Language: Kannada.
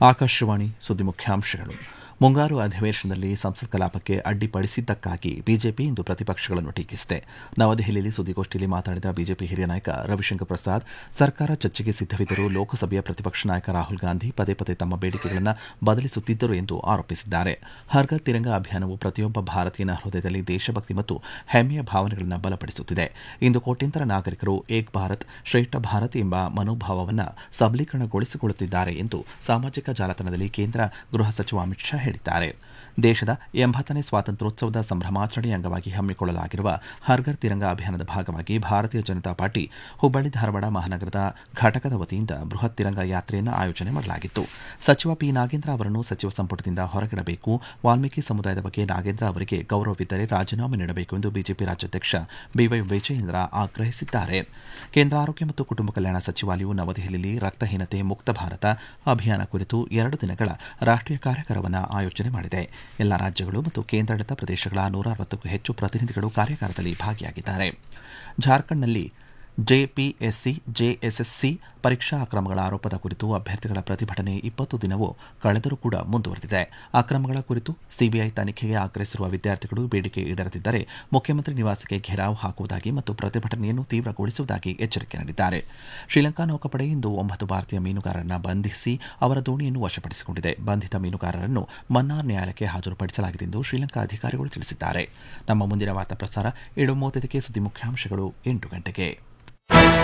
ಆಕಾಶವಾಣಿ ಸುದ್ದಿ ಮುಖ್ಯಾಂಶಗಳು ಮುಂಗಾರು ಅಧಿವೇಶನದಲ್ಲಿ ಸಂಸತ್ ಕಲಾಪಕ್ಕೆ ಅಡ್ಡಿಪಡಿಸಿದ್ದಕ್ಕಾಗಿ ಬಿಜೆಪಿ ಇಂದು ಪ್ರತಿಪಕ್ಷಗಳನ್ನು ಟೀಕಿಸಿದೆ ನವದೆಹಲಿಯಲ್ಲಿ ಸುದ್ದಿಗೋಷ್ಠಿಯಲ್ಲಿ ಮಾತನಾಡಿದ ಬಿಜೆಪಿ ಹಿರಿಯ ನಾಯಕ ರವಿಶಂಕರ್ ಪ್ರಸಾದ್ ಸರ್ಕಾರ ಚರ್ಚೆಗೆ ಸಿದ್ದವಿದ್ದರೂ ಲೋಕಸಭೆಯ ಪ್ರತಿಪಕ್ಷ ನಾಯಕ ರಾಹುಲ್ ಗಾಂಧಿ ಪದೇ ಪದೇ ತಮ್ಮ ಬೇಡಿಕೆಗಳನ್ನು ಬದಲಿಸುತ್ತಿದ್ದರು ಎಂದು ಆರೋಪಿಸಿದ್ದಾರೆ ಹರ್ಗರ್ ತಿರಂಗ ಅಭಿಯಾನವು ಪ್ರತಿಯೊಬ್ಬ ಭಾರತೀಯನ ಹೃದಯದಲ್ಲಿ ದೇಶಭಕ್ತಿ ಮತ್ತು ಹೆಮ್ಮೆಯ ಭಾವನೆಗಳನ್ನು ಬಲಪಡಿಸುತ್ತಿದೆ ಇಂದು ಕೋಟ್ಯಂತರ ನಾಗರಿಕರು ಏಕ್ ಭಾರತ್ ಶ್ರೇಷ್ಠ ಭಾರತ್ ಎಂಬ ಮನೋಭಾವವನ್ನು ಸಬಲೀಕರಣಗೊಳಿಸಿಕೊಳ್ಳುತ್ತಿದ್ದಾರೆ ಎಂದು ಸಾಮಾಜಿಕ ಜಾಲತಾಣದಲ್ಲಿ ಕೇಂದ್ರ ಗೃಹ ಸಚಿವ ಅಮಿತ್ ಶಾ ಹೇಳಿದ್ದಾರೆ ದೇಶದ ಎಂಬತ್ತನೇ ಸ್ವಾತಂತ್ರ್ಯೋತ್ಸವದ ಸಂಭ್ರಮಾಚರಣೆಯ ಅಂಗವಾಗಿ ಹಮ್ಮಿಕೊಳ್ಳಲಾಗಿರುವ ಹರ್ಗರ್ ತಿರಂಗ ಅಭಿಯಾನದ ಭಾಗವಾಗಿ ಭಾರತೀಯ ಜನತಾ ಪಾರ್ಟಿ ಹುಬ್ಬಳ್ಳಿ ಧಾರವಾಡ ಮಹಾನಗರದ ಘಟಕದ ವತಿಯಿಂದ ಬೃಹತ್ ತಿರಂಗ ಯಾತ್ರೆಯನ್ನು ಆಯೋಜನೆ ಮಾಡಲಾಗಿತ್ತು ಸಚಿವ ಪಿ ನಾಗೇಂದ್ರ ಅವರನ್ನು ಸಚಿವ ಸಂಪುಟದಿಂದ ಹೊರಗಿಡಬೇಕು ವಾಲ್ಮೀಕಿ ಸಮುದಾಯದ ಬಗ್ಗೆ ನಾಗೇಂದ್ರ ಅವರಿಗೆ ಗೌರವವಿದ್ದರೆ ರಾಜೀನಾಮೆ ನೀಡಬೇಕು ಎಂದು ಬಿಜೆಪಿ ರಾಜ್ಯಾಧ್ಯಕ್ಷ ಬಿವೈ ವಿಜಯೇಂದ್ರ ಆಗ್ರಹಿಸಿದ್ದಾರೆ ಕೇಂದ್ರ ಆರೋಗ್ಯ ಮತ್ತು ಕುಟುಂಬ ಕಲ್ಯಾಣ ಸಚಿವಾಲಯವು ನವದೆಹಲಿಯಲ್ಲಿ ರಕ್ತಹೀನತೆ ಮುಕ್ತ ಭಾರತ ಅಭಿಯಾನ ಕುರಿತು ಎರಡು ದಿನಗಳ ರಾಷ್ಟೀಯ ಕಾರ್ಯಾಗಾರವನ್ನು ಆಯೋಜನೆ ಮಾಡಿದೆ ಎಲ್ಲ ರಾಜ್ಯಗಳು ಮತ್ತು ಕೇಂದ್ರಾಡಳಿತ ಪ್ರದೇಶಗಳ ನೂರ ಅರವತ್ತಕ್ಕೂ ಹೆಚ್ಚು ಪ್ರತಿನಿಧಿಗಳು ಕಾರ್ಯಾಗಾರದಲ್ಲಿ ಭಾಗಿಯಾಗಿದ್ದಾರೆ ಜಾರ್ಖಂಡ್ನಲ್ಲಿ ಜೆಪಿಎಸ್ಸಿ ಜೆಎಸ್ಎಸ್ಸಿ ಪರೀಕ್ಷಾ ಅಕ್ರಮಗಳ ಆರೋಪದ ಕುರಿತು ಅಭ್ಯರ್ಥಿಗಳ ಪ್ರತಿಭಟನೆ ಇಪ್ಪತ್ತು ದಿನವೂ ಕಳೆದರೂ ಕೂಡ ಮುಂದುವರೆದಿದೆ ಅಕ್ರಮಗಳ ಕುರಿತು ಸಿಬಿಐ ತನಿಖೆಗೆ ಆಗ್ರಹಿಸಿರುವ ವಿದ್ಯಾರ್ಥಿಗಳು ಬೇಡಿಕೆ ಈಡೇರದಿದ್ದರೆ ಮುಖ್ಯಮಂತ್ರಿ ನಿವಾಸಕ್ಕೆ ಘೆರಾವ್ ಹಾಕುವುದಾಗಿ ಮತ್ತು ಪ್ರತಿಭಟನೆಯನ್ನು ತೀವ್ರಗೊಳಿಸುವುದಾಗಿ ಎಚ್ಚರಿಕೆ ನೀಡಿದ್ದಾರೆ ಶ್ರೀಲಂಕಾ ನೌಕಾಪಡೆ ಇಂದು ಒಂಬತ್ತು ಭಾರತೀಯ ಮೀನುಗಾರರನ್ನು ಬಂಧಿಸಿ ಅವರ ದೋಣಿಯನ್ನು ವಶಪಡಿಸಿಕೊಂಡಿದೆ ಬಂಧಿತ ಮೀನುಗಾರರನ್ನು ಮನ್ನಾರ್ ನ್ಯಾಯಾಲಯಕ್ಕೆ ಹಾಜರುಪಡಿಸಲಾಗಿದೆ ಎಂದು ಶ್ರೀಲಂಕಾ ಅಧಿಕಾರಿಗಳು ತಿಳಿಸಿದ್ದಾರೆ ನಮ್ಮ ಮುಂದಿನ ವಾರ್ತಾ ಪ್ರಸಾರ ಏಳು ಮೂವತ್ತೈದಕ್ಕೆ ಸುದ್ದಿ ಮುಖ್ಯಾಂಶಗಳು ಎಂಟು ಗಂಟೆಗೆ